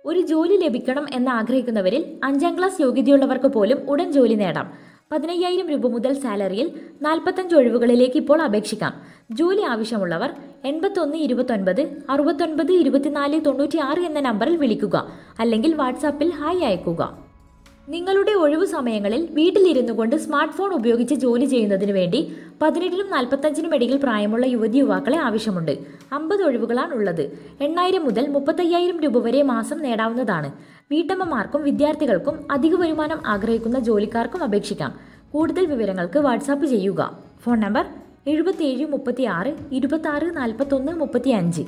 ഒരു ജോലി ലഭിക്കണം എന്ന് ആഗ്രഹിക്കുന്നവരിൽ അഞ്ചാം ക്ലാസ് യോഗ്യതയുള്ളവർക്ക് പോലും ഉടൻ ജോലി നേടാം പതിനയ്യായിരം രൂപ മുതൽ സാലറിയിൽ നാൽപ്പത്തഞ്ച് ഒഴിവുകളിലേക്ക് ഇപ്പോൾ അപേക്ഷിക്കാം ജോലി ആവശ്യമുള്ളവർ എൺപത്തൊന്ന് ഇരുപത്തൊൻപത് അറുപത്തൊൻപത് ഇരുപത്തിനാല് തൊണ്ണൂറ്റി ആറ് എന്ന നമ്പറിൽ വിളിക്കുക അല്ലെങ്കിൽ വാട്സാപ്പിൽ ഹായ് അയക്കുക നിങ്ങളുടെ ഒഴിവു സമയങ്ങളിൽ വീട്ടിലിരുന്നു കൊണ്ട് സ്മാർട്ട് ഫോൺ ഉപയോഗിച്ച് ജോലി ചെയ്യുന്നതിന് വേണ്ടി പതിനെട്ടിനും നാൽപ്പത്തഞ്ചിനും ഇടയിൽ പ്രായമുള്ള യുവതി യുവാക്കളെ ആവശ്യമുണ്ട് അമ്പത് ഒഴിവുകളാണ് ഉള്ളത് എണ്ണായിരം മുതൽ മുപ്പത്തയ്യായിരം രൂപ വരെ മാസം നേടാവുന്നതാണ് വീട്ടമ്മമാർക്കും വിദ്യാർത്ഥികൾക്കും അധിക വരുമാനം ആഗ്രഹിക്കുന്ന ജോലിക്കാർക്കും അപേക്ഷിക്കാം കൂടുതൽ വിവരങ്ങൾക്ക് വാട്സാപ്പ് ചെയ്യുക ഫോൺ നമ്പർ എഴുപത്തിയേഴ് മുപ്പത്തി ആറ് ഇരുപത്തി ആറ് നാൽപ്പത്തൊന്ന് മുപ്പത്തി അഞ്ച്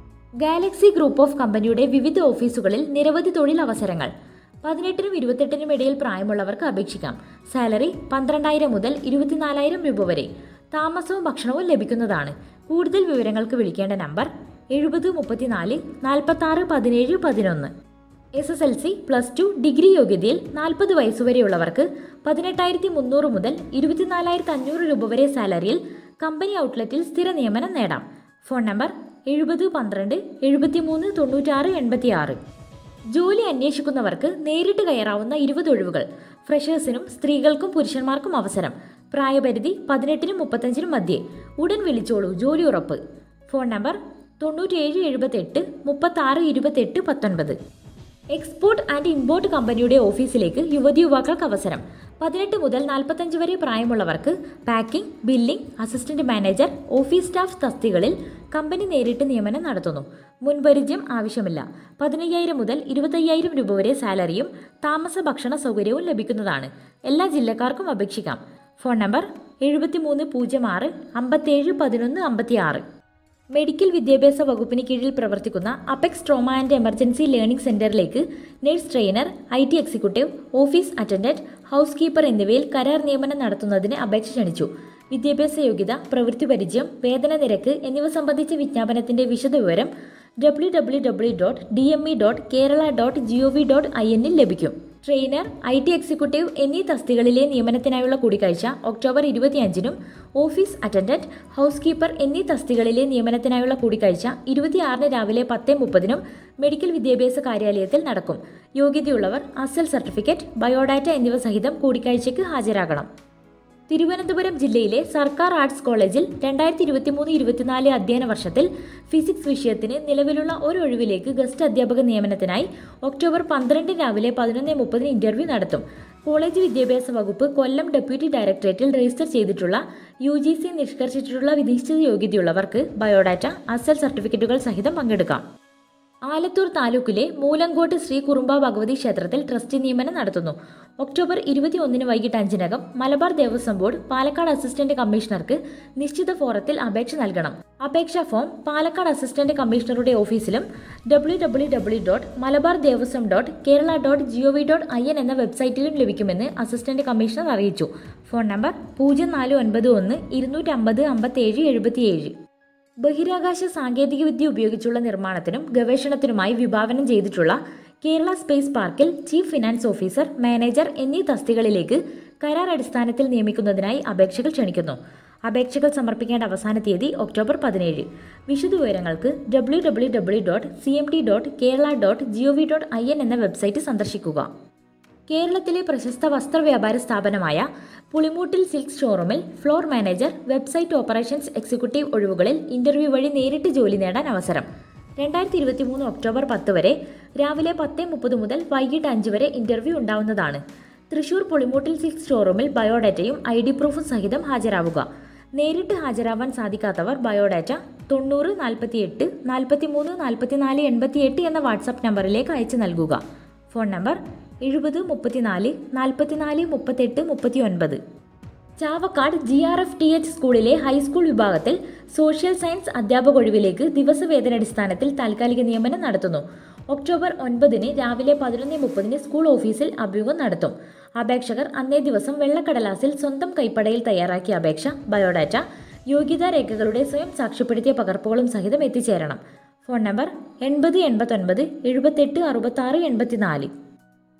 ഗാലക്സി ഗ്രൂപ്പ് ഓഫ് കമ്പനിയുടെ വിവിധ ഓഫീസുകളിൽ നിരവധി തൊഴിൽ അവസരങ്ങൾ പതിനെട്ടിനും ഇരുപത്തെട്ടിനും ഇടയിൽ പ്രായമുള്ളവർക്ക് അപേക്ഷിക്കാം സാലറി പന്ത്രണ്ടായിരം മുതൽ ഇരുപത്തിനാലായിരം രൂപ വരെ താമസവും ഭക്ഷണവും ലഭിക്കുന്നതാണ് കൂടുതൽ വിവരങ്ങൾക്ക് വിളിക്കേണ്ട നമ്പർ എഴുപത് മുപ്പത്തിനാല് നാൽപ്പത്തി ആറ് പതിനേഴ് പതിനൊന്ന് S S L C plus two degree യോഗ്യതയിൽ നാൽപ്പത് വയസ്സുവരെയുള്ളവർക്ക് പതിനെട്ടായിരത്തി മുന്നൂറ് മുതൽ ഇരുപത്തിനാലായിരത്തി അഞ്ഞൂറ് രൂപ വരെ സാലറിയിൽ കമ്പനി ഔട്ട്ലെറ്റിൽ സ്ഥിര നിയമനം നേടാം ഫോൺ നമ്പർ എഴുപത് പന്ത്രണ്ട് എഴുപത്തിമൂന്ന് തൊണ്ണൂറ്റാറ് എൺപത്തിയാറ് ജോലി അന്വേഷിക്കുന്നവർക്ക് നേരിട്ട് കയറാവുന്ന ഇരുപത് ഒഴിവുകൾ ഫ്രഷേഴ്സിനും സ്ത്രീകൾക്കും പുരുഷന്മാർക്കും അവസരം പ്രായപരിധി പതിനെട്ടിനും മുപ്പത്തഞ്ചിനും മധ്യേ ഉടൻ വിളിച്ചോളൂ ജോലി ഉറപ്പ് ഫോൺ നമ്പർ തൊണ്ണൂറ്റിയേഴ് എഴുപത്തെട്ട് മുപ്പത്താറ് ഇരുപത്തെട്ട് പത്തൊൻപത് എക്സ്പോർട്ട് ആൻഡ് ഇമ്പോർട്ട് കമ്പനിയുടെ ഓഫീസിലേക്ക് യുവതി യുവാക്കൾക്ക് അവസരം പതിനെട്ട് മുതൽ നാൽപ്പത്തഞ്ച് വരെ പ്രായമുള്ളവർക്ക് packing billing assistant manager office staff തസ്തികളിൽ കമ്പനി നേരിട്ട് നിയമനം നടത്തുന്നു മുൻപരിചയം ആവശ്യമില്ല പതിനയ്യായിരം മുതൽ ഇരുപത്തയ്യായിരം രൂപ വരെ സാലറിയും താമസ ഭക്ഷണ സൗകര്യവും ലഭിക്കുന്നതാണ് എല്ലാ ജില്ലക്കാർക്കും അപേക്ഷിക്കാം ഫോൺ നമ്പർ എഴുപത്തിമൂന്ന് പൂജ്യം ആറ് അമ്പത്തേഴ് പതിനൊന്ന് അമ്പത്തിയാറ് മെഡിക്കൽ വിദ്യാഭ്യാസ വകുപ്പിന് കീഴിൽ പ്രവർത്തിക്കുന്ന apex trauma and emergency learning സെന്ററിലേക്ക് nurse trainer I T executive office attendant housekeeper എന്നിവയിൽ കരാർ നിയമനം നടത്തുന്നതിന് അപേക്ഷ ക്ഷണിച്ചു വിദ്യാഭ്യാസ യോഗ്യത പ്രവൃത്തി പരിചയം വേതന നിരക്ക് എന്നിവ സംബന്ധിച്ച വിജ്ഞാപനത്തിന്റെ വിശദവിവരം W W W dot D M E dot Kerala dot G O V dot I എന്നിൽ ലഭിക്കും ട്രെയിനർ ഐ ടി എക്സിക്യൂട്ടീവ് എന്നീ തസ്തികളിലെ നിയമനത്തിനായുള്ള കൂടിക്കാഴ്ച ഒക്ടോബർ ഇരുപത്തിയഞ്ചിനും ഓഫീസ് അറ്റൻഡന്റ് ഹൗസ് കീപ്പർ എന്നീ തസ്തികളിലെ നിയമനത്തിനായുള്ള കൂടിക്കാഴ്ച ഇരുപത്തിയാറിന് രാവിലെ പത്ത് മുപ്പതിനും മെഡിക്കൽ വിദ്യാഭ്യാസ കാര്യാലയത്തിൽ നടക്കും യോഗ്യതയുള്ളവർ അസൽ സർട്ടിഫിക്കറ്റ് ബയോഡാറ്റ എന്നിവ സഹിതം കൂടിക്കാഴ്ചയ്ക്ക് ഹാജരാകണം തിരുവനന്തപുരം ജില്ലയിലെ സർക്കാർ ആർട്സ് കോളേജിൽ രണ്ടായിരത്തി ഇരുപത്തിമൂന്ന് ഇരുപത്തിനാല് അധ്യയന വർഷത്തിൽ ഫിസിക്സ് വിഷയത്തിന് നിലവിലുള്ള ഒരു ഒഴിവിലേക്ക് ഗസ്റ്റ് അധ്യാപക നിയമനത്തിനായി ഒക്ടോബർ പന്ത്രണ്ട് രാവിലെ പതിനൊന്ന് മുപ്പതിന് ഇന്റർവ്യൂ നടത്തും കോളേജ് വിദ്യാഭ്യാസ വകുപ്പ് കൊല്ലം ഡെപ്യൂട്ടി ഡയറക്ടറേറ്റിൽ രജിസ്റ്റർ ചെയ്തിട്ടുള്ള യു ജി സി നിഷ്കർഷിച്ചിട്ടുള്ള നിശ്ചിത യോഗ്യതയുള്ളവർക്ക് ബയോഡാറ്റ അസൽ സർട്ടിഫിക്കറ്റുകൾ സഹിതം പങ്കെടുക്കാം ആലത്തൂർ താലൂക്കിലെ മൂലങ്കോട്ട് ശ്രീ കുറുമ്പ ഭഗവതി ക്ഷേത്രത്തിൽ ട്രസ്റ്റി നിയമനം നടത്തുന്നു ഒക്ടോബർ ഇരുപത്തിയൊന്നിന് വൈകിട്ട് അഞ്ചിനകം മലബാർ ദേവസ്വം ബോർഡ് പാലക്കാട് അസിസ്റ്റന്റ് കമ്മീഷണർക്ക് നിശ്ചിത ഫോറത്തിൽ അപേക്ഷ നൽകണം അപേക്ഷാ ഫോം പാലക്കാട് അസിസ്റ്റന്റ് കമ്മീഷണറുടെ ഓഫീസിലും W W W dot Malabar Devaswom dot Kerala dot G O V dot I N എന്ന വെബ്സൈറ്റിലും ലഭിക്കുമെന്ന് അസിസ്റ്റന്റ് കമ്മീഷണർ അറിയിച്ചു ഫോൺ നമ്പർ പൂജ്യം നാല് ഒൻപത് ഒന്ന് ഇരുന്നൂറ്റി അമ്പത് അമ്പത്തേഴ് എഴുപത്തിയേഴ് ബഹിരാകാശ സാങ്കേതികവിദ്യ ഉപയോഗിച്ചുള്ള നിർമ്മാണത്തിനും ഗവേഷണത്തിനുമായി വിഭാവനം ചെയ്തിട്ടുള്ള കേരള സ്പേസ് പാർക്കിൽ ചീഫ് ഫിനാൻസ് ഓഫീസർ മാനേജർ എന്നീ തസ്തികളിലേക്ക് കരാർ അടിസ്ഥാനത്തിൽ നിയമിക്കുന്നതിനായി അപേക്ഷകൾ ക്ഷണിക്കുന്നു അപേക്ഷകൾ സമർപ്പിക്കേണ്ട അവസാന തീയതി ഒക്ടോബർ പതിനേഴ് വിശദവിവരങ്ങൾക്ക് W W W dot C M T dot Kerala dot G O V dot I N എന്ന വെബ്സൈറ്റ് സന്ദർശിക്കുക കേരളത്തിലെ പ്രശസ്ത വസ്ത്രവ്യാപാര സ്ഥാപനമായ പുളിമൂട്ടിൽ സിൽക്ക് ഷോറൂമിൽ floor manager website operations executive ഒഴിവുകളിൽ ഇന്റർവ്യൂ വഴി നേരിട്ട് ജോലി നേടാൻ അവസരം രണ്ടായിരത്തി ഇരുപത്തി മൂന്ന് ഒക്ടോബർ പത്ത് വരെ രാവിലെ പത്ത് മുപ്പത് മുതൽ വൈകിട്ട് അഞ്ച് വരെ ഇന്റർവ്യൂ ഉണ്ടാവുന്നതാണ് തൃശൂർ പുളിമൂട്ടിൽ സിൽക്ക് ഷോറൂമിൽ ബയോഡാറ്റയും ഐ ഡി പ്രൂഫും സഹിതം ഹാജരാവുക നേരിട്ട് ഹാജരാവാൻ സാധിക്കാത്തവർ ബയോഡാറ്റ തൊണ്ണൂറ് നാൽപ്പത്തിയെട്ട് നാൽപ്പത്തിമൂന്ന് നാൽപ്പത്തിനാല് എൺപത്തിയെട്ട് എന്ന വാട്സാപ്പ് നമ്പറിലേക്ക് അയച്ചു നൽകുക ഫോൺ നമ്പർ എഴുപത് മുപ്പത്തിനാല് നാൽപ്പത്തിനാല് മുപ്പത്തെട്ട് മുപ്പത്തി ഒൻപത് Chavakkad G R F T H സ്കൂളിലെ ഹൈസ്കൂൾ വിഭാഗത്തിൽ സോഷ്യൽ സയൻസ് അധ്യാപക ഒഴിവിലേക്ക് ദിവസവേതനടിസ്ഥാനത്തിൽ താൽക്കാലിക നിയമനം നടത്തുന്നു ഒക്ടോബർ ഒൻപതിന് രാവിലെ പതിനൊന്ന് മുപ്പതിന് സ്കൂൾ ഓഫീസിൽ അഭിമുഖം നടത്തും അപേക്ഷകർ അന്നേ ദിവസം വെള്ളക്കടലാസിൽ സ്വന്തം കൈപ്പടയിൽ തയ്യാറാക്കിയ അപേക്ഷ ബയോഡാറ്റ യോഗ്യതാ രേഖകളുടെ സ്വയം സാക്ഷ്യപ്പെടുത്തിയ പകർപ്പുകളും സഹിതം എത്തിച്ചേരണം ഫോൺ നമ്പർ എൺപത് എൺപത്തൊൻപത് എഴുപത്തെട്ട് അറുപത്താറ് എൺപത്തിനാല്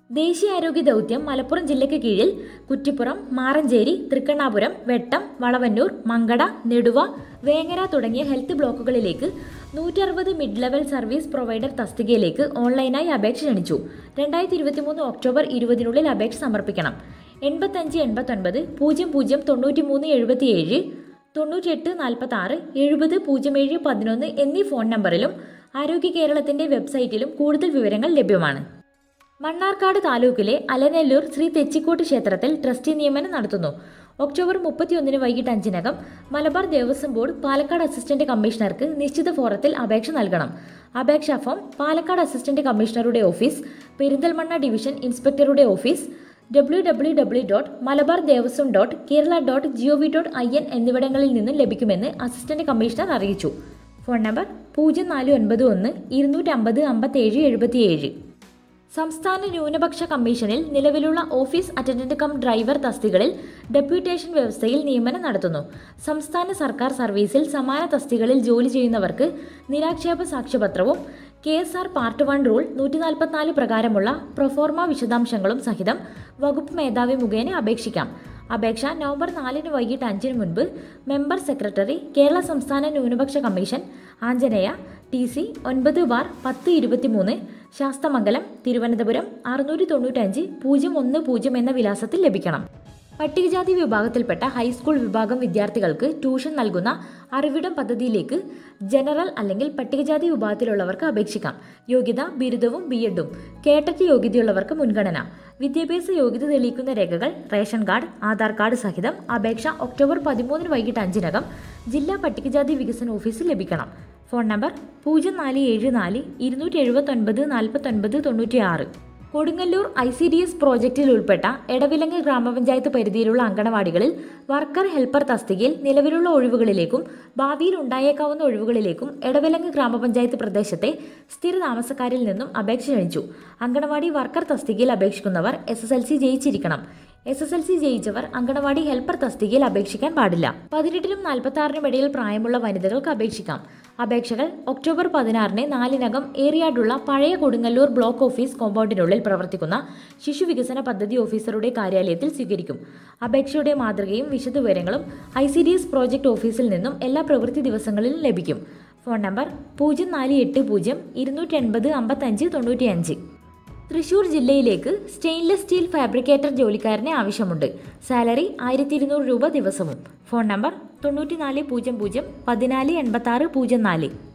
ദേശീയാരോഗ്യ ദൗത്യം മലപ്പുറം ജില്ലയ്ക്ക് കീഴിൽ കുറ്റിപ്പുറം മാറഞ്ചേരി തൃക്കണ്ണാപുരം വെട്ടം വളവന്നൂർ മങ്കട നെടുവ വേങ്ങര തുടങ്ങിയ ഹെൽത്ത് ബ്ലോക്കുകളിലേക്ക് നൂറ്ററുപത് മിഡ് ലെവൽ സർവീസ് പ്രൊവൈഡർ തസ്തികയിലേക്ക് ഓൺലൈനായി അപേക്ഷ ക്ഷണിച്ചു രണ്ടായിരത്തി ഇരുപത്തിമൂന്ന് ഒക്ടോബർ ഇരുപതിനുള്ളിൽ അപേക്ഷ സമർപ്പിക്കണം എൺപത്തഞ്ച് എൺപത്തൊൻപത് പൂജ്യം പൂജ്യം തൊണ്ണൂറ്റി മൂന്ന് എഴുപത്തിയേഴ് തൊണ്ണൂറ്റിയെട്ട് നാൽപ്പത്തി ആറ് എഴുപത് പൂജ്യം ഏഴ് പതിനൊന്ന് എന്നീ ഫോൺ നമ്പറിലും ആരോഗ്യ കേരളത്തിന്റെ വെബ്സൈറ്റിലും കൂടുതൽ വിവരങ്ങൾ ലഭ്യമാണ് മണ്ണാർക്കാട് താലൂക്കിലെ അലനെല്ലൂർ ശ്രീ തെച്ചിക്കോട്ട് ക്ഷേത്രത്തിൽ ട്രസ്റ്റി നിയമനം നടത്തുന്നു ഒക്ടോബർ മുപ്പത്തിയൊന്നിന് വൈകിട്ട് അഞ്ചിനകം മലബാർ ദേവസ്വം ബോർഡ് പാലക്കാട് അസിസ്റ്റന്റ് കമ്മീഷണർക്ക് നിശ്ചിത ഫോറത്തിൽ അപേക്ഷ നൽകണം അപേക്ഷാ ഫോം പാലക്കാട് അസിസ്റ്റന്റ് കമ്മീഷണറുടെ ഓഫീസ് പെരിന്തൽമണ്ണ ഡിവിഷൻ ഇൻസ്പെക്ടറുടെ office W W W dot Malabar Devaswom dot Kerala dot GOV dot I N എന്നിവിടങ്ങളിൽ നിന്നും ലഭിക്കുമെന്ന് അസിസ്റ്റന്റ് കമ്മീഷണർ അറിയിച്ചു ഫോൺ നമ്പർ പൂജ്യം നാല് ഒൻപത് ഒന്ന് ഇരുന്നൂറ്റി അമ്പത് അമ്പത്തേഴ് എഴുപത്തിയേഴ് സംസ്ഥാന ന്യൂനപക്ഷ കമ്മീഷനിൽ നിലവിലുള്ള ഓഫീസ് അറ്റൻഡന്റ് കം ഡ്രൈവർ തസ്തികളിൽ ഡെപ്യൂട്ടേഷൻ വ്യവസ്ഥയിൽ നിയമനം നടത്തുന്നു സംസ്ഥാന സർക്കാർ സർവീസിൽ സമാന തസ്തികളിൽ ജോലി ചെയ്യുന്നവർക്ക് നിരാക്ഷേപ സാക്ഷ്യപത്രവും K S R part one rule നൂറ്റി നാൽപ്പത്തിനാല് പ്രകാരമുള്ള പ്രൊഫോർമ വിശദാംശങ്ങളും സഹിതം വകുപ്പ് മേധാവി മുഖേന അപേക്ഷിക്കാം അപേക്ഷ നവംബർ നാലിന് വൈകിട്ട് അഞ്ചിന് മുൻപ് മെമ്പർ സെക്രട്ടറി കേരള സംസ്ഥാന ന്യൂനപക്ഷ കമ്മീഷൻ ആഞ്ജനേയ ടി സി ഒൻപത് ബാർ പത്ത് ഇരുപത്തിമൂന്ന് ശാസ്തമംഗലം തിരുവനന്തപുരം അറുന്നൂറ്റി തൊണ്ണൂറ്റഞ്ച് പൂജ്യം ഒന്ന് പൂജ്യം എന്ന വിലാസത്തിൽ ലഭിക്കണം പട്ടികജാതി വിഭാഗത്തിൽപ്പെട്ട ഹൈസ്കൂൾ വിഭാഗം വിദ്യാർത്ഥികൾക്ക് ട്യൂഷൻ നൽകുന്ന അറിവിടം പദ്ധതിയിലേക്ക് ജനറൽ അല്ലെങ്കിൽ പട്ടികജാതി വിഭാഗത്തിലുള്ളവർക്ക് അപേക്ഷിക്കാം യോഗ്യത ബിരുദവും ബി എഡും കേട്ടറ്റ് യോഗ്യതയുള്ളവർക്ക് മുൻഗണന വിദ്യാഭ്യാസ യോഗ്യത തെളിയിക്കുന്ന രേഖകൾ റേഷൻ കാർഡ് ആധാർ കാർഡ് സഹിതം അപേക്ഷ ഒക്ടോബർ പതിമൂന്നിന് വൈകിട്ട് അഞ്ചിനകം ജില്ലാ പട്ടികജാതി വികസന ഓഫീസിൽ ലഭിക്കണം ഫോൺ നമ്പർ പൂജ്യം നാല് ഏഴ് നാല് ഇരുന്നൂറ്റി എഴുപത്തൊൻപത് നാൽപ്പത്തൊൻപത് തൊണ്ണൂറ്റിയാറ് Kodungallur I C D S പ്രോജക്റ്റിൽ ഉൾപ്പെട്ട എടവിലങ്ങ് ഗ്രാമപഞ്ചായത്ത് പരിധിയിലുള്ള അങ്കണവാടികളിൽ വർക്കർ ഹെൽപ്പർ തസ്തികയിൽ നിലവിലുള്ള ഒഴിവുകളിലേക്കും ഭാവിയിൽ ഉണ്ടായേക്കാവുന്ന ഒഴിവുകളിലേക്കും എടവിലങ്ങ് ഗ്രാമപഞ്ചായത്ത് പ്രദേശത്തെ സ്ഥിര താമസക്കാരിൽ നിന്നും അപേക്ഷ ക്ഷണിച്ചു അങ്കണവാടി വർക്കർ തസ്തികയിൽ അപേക്ഷിക്കുന്നവർ എസ് എസ് എൽ സി ജയിച്ചിരിക്കണം എസ് എസ് എൽ സി ജയിച്ചവർ അങ്കണവാടി ഹെൽപ്പർ തസ്തികയിൽ അപേക്ഷിക്കാൻ പാടില്ല പതിനെട്ടിനും നാൽപ്പത്തി ആറിനും ഇടയിൽ പ്രായമുള്ള വനിതകൾക്ക് അപേക്ഷിക്കാം അപേക്ഷകൾ ഒക്ടോബർ പതിനാറിന് നാലിനകം ഏറിയാടുള്ള പഴയ കൊടുങ്ങല്ലൂർ ബ്ലോക്ക് ഓഫീസ് കോമ്പൗണ്ടിനുള്ളിൽ പ്രവർത്തിക്കുന്ന ശിശു വികസന പദ്ധതി ഓഫീസറുടെ കാര്യാലയത്തിൽ സ്വീകരിക്കും അപേക്ഷയുടെ മാതൃകയും വിശദവിവരങ്ങളും I C D S project ഓഫീസിൽ നിന്നും എല്ലാ പ്രവൃത്തി ദിവസങ്ങളിലും ലഭിക്കും ഫോൺ നമ്പർ പൂജ്യം നാല് എട്ട് പൂജ്യം ഇരുന്നൂറ്റി എൺപത് അമ്പത്തഞ്ച് തൊണ്ണൂറ്റിയഞ്ച് തൃശൂർ ജില്ലയിലേക്ക് സ്റ്റെയിൻലെസ് സ്റ്റീൽ ഫാബ്രിക്കേറ്റർ ജോലിക്കാരനെ ആവശ്യമുണ്ട് സാലറി ആയിരത്തി ഇരുന്നൂറ് രൂപ ദിവസവും ഫോൺ നമ്പർ തൊണ്ണൂറ്റിനാല് പൂജ്യം പൂജ്യം പതിനാല് എൺപത്തി ആറ് പൂജ്യം നാല്